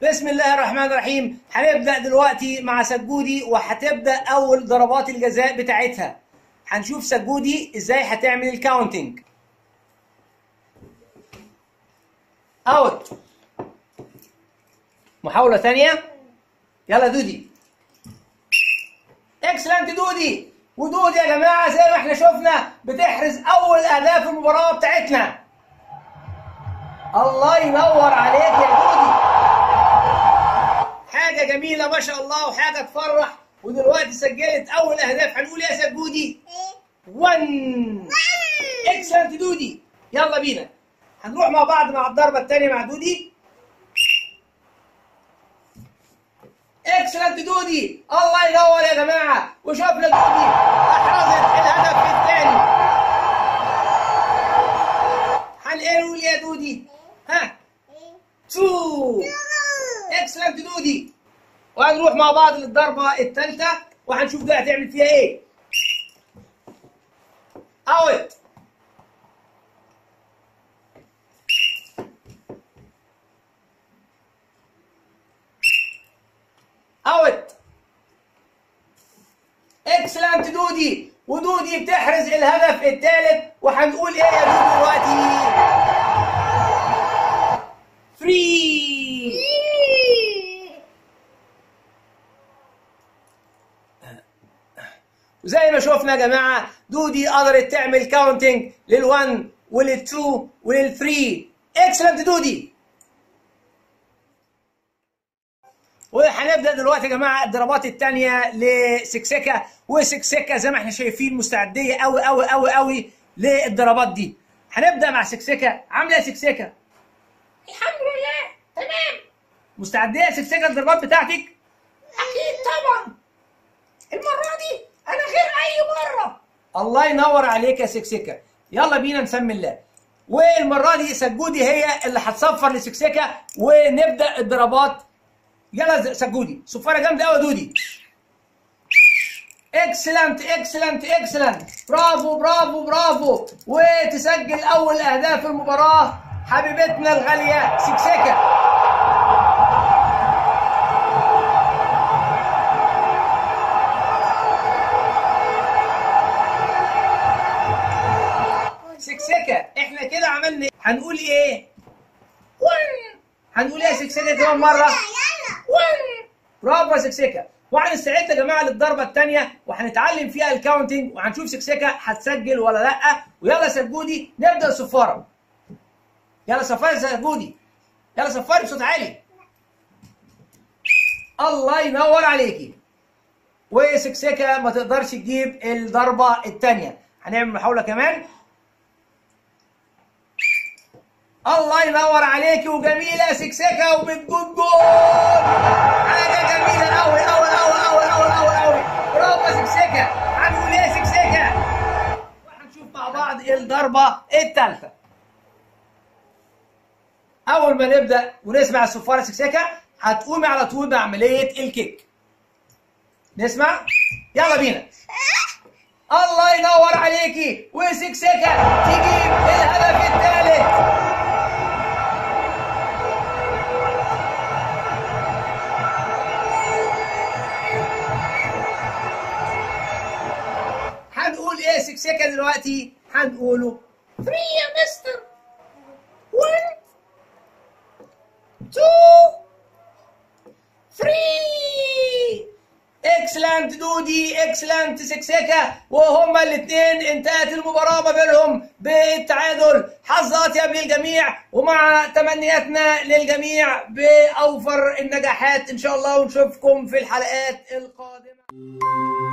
بسم الله الرحمن الرحيم هنبدأ دلوقتي مع سجودي وهتبدأ أول ضربات الجزاء بتاعتها هنشوف سجودي ازاي هتعمل الكاونتنج اوت محاولة ثانية يلا دودي اكسلنت دودي ودودي يا جماعة زي ما احنا شفنا بتحرز أول أهداف المباراة بتاعتنا الله ينور عليك يا دودي حاجة جميلة ما شاء الله وحاجة تفرح ودلوقتي سجلت أول أهداف هنقول يا سجودي 1 اكسلنت دودي يلا بينا هنروح مع بعض مع الضربة الثانية مع دودي اكسلنت دودي الله ينور يا جماعة وشوف لك دودي أحرزت الهدف الثاني هنقول يا دودي ها 2 اكسلنت دودي وهنروح مع بعض للضربة الثالثة وهنشوف ده هتعمل فيها ايه اوت اوت اكسلنت دودي ودودي بتحرز الهدف الثالث وهنقول ايه يا دودي دلوقتي 3 وزي ما شفنا يا جماعه دودي قدرت تعمل كاونتنج لل1 ولل2 ولل3 اكسلنت دودي وهنبدا دلوقتي يا جماعه الضربات الثانيه لسكسكه وسكسكه زي ما احنا شايفين مستعديه قوي قوي قوي قوي للضربات دي هنبدا مع سكسكه عامله ايه سكسكه الحمد لله تمام مستعديه يا سكسكه للضربات بتاعتك اكيد طبعا المره دي انا غير اي مره الله ينور عليك يا سكسكه يلا بينا نسمي الله والمره دي سجودي هي اللي هتصفر لسكسكه ونبدا الضربات يلا سجودي صفاره جامده قوي دودي اكسلنت اكسلنت اكسلنت برافو برافو برافو وتسجل اول اهداف المباراه حبيبتنا الغاليه سكسكه سكسكه احنا كده عملنا هنقول ايه ون هنقول ايه يا سكسكه كمان مره ون برافو يا سكسكه وهنستعد يا جماعه للضربه الثانيه وهنتعلم فيها الكاونتنج وهنشوف سكسكه هتسجل ولا لا ويلا سجودي نبدا الصفاره يلا صفاري سجودي يلا صفاري بصوت عالي الله ينور عليكي وسكسكه ما تقدرش تجيب الضربه الثانيه هنعمل محاوله كمان الله ينور عليكي وجميله سكسكه وبتجود جول حاجه جميله قوي قوي قوي قوي قوي قوي قوي برافو يا سكسكه هنقول ايه يا سكسكه وهنشوف مع بعض الضربه الثالثه اول ما نبدا ونسمع الصفاره سكسكه هتقومي على طول بعمليه الكيك نسمع يلا بينا الله ينور عليكي وسكسكه تجيب الهدف الثالث هنقول ايه سكسكه دلوقتي هنقوله 3 يا مستر 1 2 3 اكسلنت دودي اكسلنت سكسكه وهما الاثنين انتهت المباراه ما بينهم بالتعادل حظات يا ابن الجميع ومع تمنياتنا للجميع باوفر النجاحات ان شاء الله ونشوفكم في الحلقات القادمه